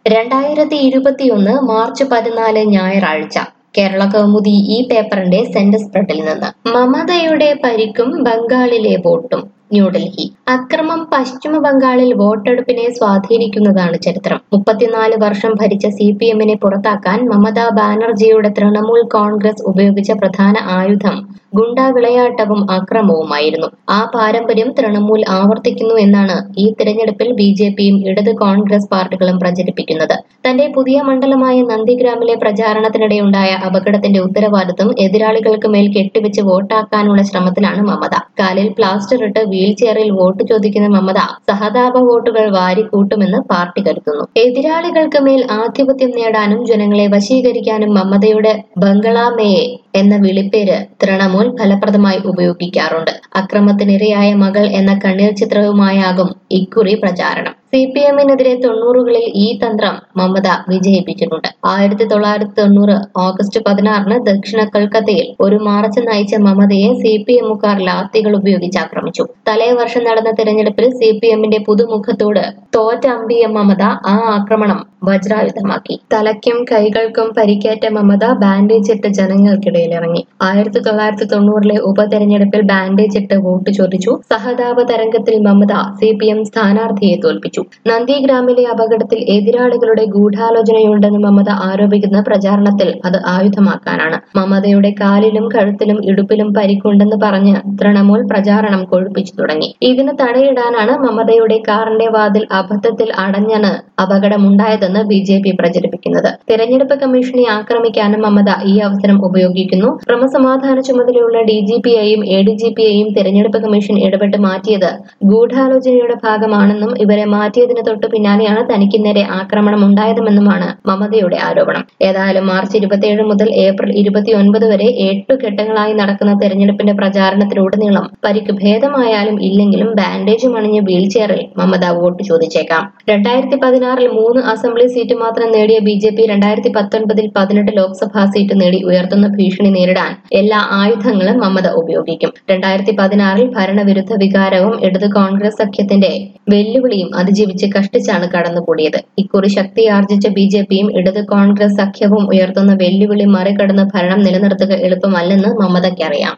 രണ്ടായിരത്തി ഇരുപത്തിയൊന്ന് മാർച്ച് പതിനാല് ഞായറാഴ്ച കേരള കൗമുദി ഈ പേപ്പറിന്റെ സെന്റർ സ്പ്രെഡിൽ നിന്ന് മമതയുടെ പരിക്കും ബംഗാളിലെ വോട്ടും ന്യൂഡൽഹി അക്രമം പശ്ചിമ ബംഗാളിൽ വോട്ടെടുപ്പിനെ സ്വാധീനിക്കുന്നതാണ് ചരിത്രം മുപ്പത്തിനാല് വർഷം ഭരിച്ച സി പി എമ്മിനെ പുറത്താക്കാൻ മമതാ ബാനർജിയുടെ തൃണമൂൽ കോൺഗ്രസ് ഉപയോഗിച്ച പ്രധാന ആയുധം ഗുണ്ടാ വിളയാട്ടവും അക്രമവുമായിരുന്നു ആ പാരമ്പര്യം തൃണമൂൽ ആവർത്തിക്കുന്നു എന്നാണ് ഈ തിരഞ്ഞെടുപ്പിൽ ബി ജെ പിയും ഇടത് കോൺഗ്രസ് പാർട്ടികളും പ്രചരിപ്പിക്കുന്നത് തന്റെ പുതിയ മണ്ഡലമായ നന്ദിഗ്രാമിലെ പ്രചാരണത്തിനിടെയുണ്ടായ അപകടത്തിന്റെ ഉത്തരവാദിത്വം എതിരാളികൾക്ക് മേൽ കെട്ടിവെച്ച് വോട്ടാക്കാനുള്ള ശ്രമത്തിലാണ് മമത കാലിൽ പ്ലാസ്റ്റർ ഇട്ട് വീൽ ചെയറിൽ വോട്ട് ചോദിക്കുന്ന മമത സഹതാപ വോട്ടുകൾ വാരിക്കൂട്ടുമെന്ന് പാർട്ടി കരുതുന്നു എതിരാളികൾക്ക് മേൽ ആധിപത്യം നേടാനും ജനങ്ങളെ വശീകരിക്കാനും മമതയുടെ ബംഗളാമേയെ എന്ന വിളിപ്പേര് തൃണമൂൽ ഫലപ്രദമായി ഉപയോഗിക്കാറുണ്ട് അക്രമത്തിനിരയായ മകൾ എന്ന കണ്ണീർ ചിത്രവുമായാകും ഇക്കുറി പ്രചാരണം സി പി എമ്മിനെതിരെ തൊണ്ണൂറുകളിൽ ഈ തന്ത്രം മമത വിജയിപ്പിച്ചിട്ടുണ്ട് ആയിരത്തി തൊള്ളായിരത്തി തൊണ്ണൂറ് ഓഗസ്റ്റ് പതിനാറിന് ദക്ഷിണ കൊൽക്കത്തയിൽ ഒരു മാർച്ച് നയിച്ച മമതയെ സി പി എമ്മുകാർ ലാത്തികൾ ഉപയോഗിച്ച് ആക്രമിച്ചു തലേ വർഷം നടന്ന തിരഞ്ഞെടുപ്പിൽ സി പി എമ്മിന്റെ പുതുമുഖത്തോട് തോറ്റ അമ്പിയ മമത ആ ആക്രമണം വജ്രായുധമാക്കി തലയ്ക്കും കൈകൾക്കും പരിക്കേറ്റ മമത ബാൻഡേജ് ഇട്ട് ജനങ്ങൾക്കിടയിൽ ഇറങ്ങി ആയിരത്തി തൊള്ളായിരത്തി തൊണ്ണൂറിലെ ഉപതെരഞ്ഞെടുപ്പിൽ ബാൻഡേജ് ഇട്ട് വോട്ട് ചോദിച്ചു സഹതാപ തരംഗത്തിൽ മമത സി പി എം സ്ഥാനാർത്ഥിയെ തോൽപ്പിച്ചു നന്ദിഗ്രാമിലെ അപകടത്തിൽ എതിരാളികളുടെ ഗൂഢാലോചനയുണ്ടെന്ന് മമത ആരോപിക്കുന്ന പ്രചാരണത്തിൽ അത് ആയുധമാക്കാനാണ് മമതയുടെ കാലിലും കഴുത്തിലും ഇടുപ്പിലും പരിക്കുണ്ടെന്ന് പറഞ്ഞ് തൃണമൂൽ പ്രചാരണം കൊഴുപ്പിച്ചു തുടങ്ങി ഇതിന് തടയിടാനാണ് മമതയുടെ കാറിന്റെ വാതിൽ അബദ്ധത്തിൽ അടഞ്ഞാണ് അപകടമുണ്ടായതെന്ന് ബി ജെ പി പ്രചരിപ്പിക്കുന്നത് തെരഞ്ഞെടുപ്പ് കമ്മീഷനെ ആക്രമിക്കാനും മമത ഈ അവസരം ഉപയോഗിക്കുന്നു ക്രമസമാധാന ചുമതലയുള്ള ഡി ജി പിയെയും എ ഡി ജി പിയെയും തെരഞ്ഞെടുപ്പ് കമ്മീഷൻ ഇടപെട്ട് മാറ്റിയത് ഗൂഢാലോചനയുടെ ഭാഗമാണെന്നും ഇവരെ മാറ്റിയതിന് തൊട്ടു പിന്നാലെയാണ് തനിക്ക് നേരെ ആക്രമണം ഉണ്ടായതെന്നുമാണ് മമതയുടെ ആരോപണം ഏതായാലും മാർച്ച് ഇരുപത്തിയേഴ് മുതൽ ഏപ്രിൽ ഇരുപത്തിയൊൻപത് വരെ എട്ടു ഘട്ടങ്ങളായി നടക്കുന്ന തെരഞ്ഞെടുപ്പിന്റെ പ്രചാരണത്തിലുടനീളം പരിക്ക് ഭേദമായാലും ഇല്ലെങ്കിലും ബാൻഡേജും അണിഞ്ഞ് വീൽ ചെയറിൽ മമത വോട്ട് ചോദിച്ചേക്കാം രണ്ടായിരത്തി പതിനാറിൽ മൂന്ന് അസംബ്ലി സീറ്റ് മാത്രം നേടിയ ബി ജെ പി രണ്ടായിരത്തി പത്തൊൻപതിൽ പതിനെട്ട് ലോക്സഭാ സീറ്റ് നേടി ഉയർത്തുന്ന ഭീഷണി നേരിടാൻ എല്ലാ ആയുധങ്ങളും മമത ഉപയോഗിക്കും രണ്ടായിരത്തി പതിനാറിൽ ഭരണവിരുദ്ധ വികാരവും ഇടത് കോൺഗ്രസ് സഖ്യത്തിന്റെ വെല്ലുവിളിയും അതിജീവിച്ച് കഷ്ടിച്ചാണ് കടന്നുകൂടിയത് ഇക്കുറി ശക്തിയാർജിച്ച ബി ജെ പിയും ഇടത് കോൺഗ്രസ് സഖ്യവും ഉയർത്തുന്ന വെല്ലുവിളി മറികടന്ന് ഭരണം നിലനിർത്തുക എളുപ്പമല്ലെന്ന് മമതയ്ക്കറിയാം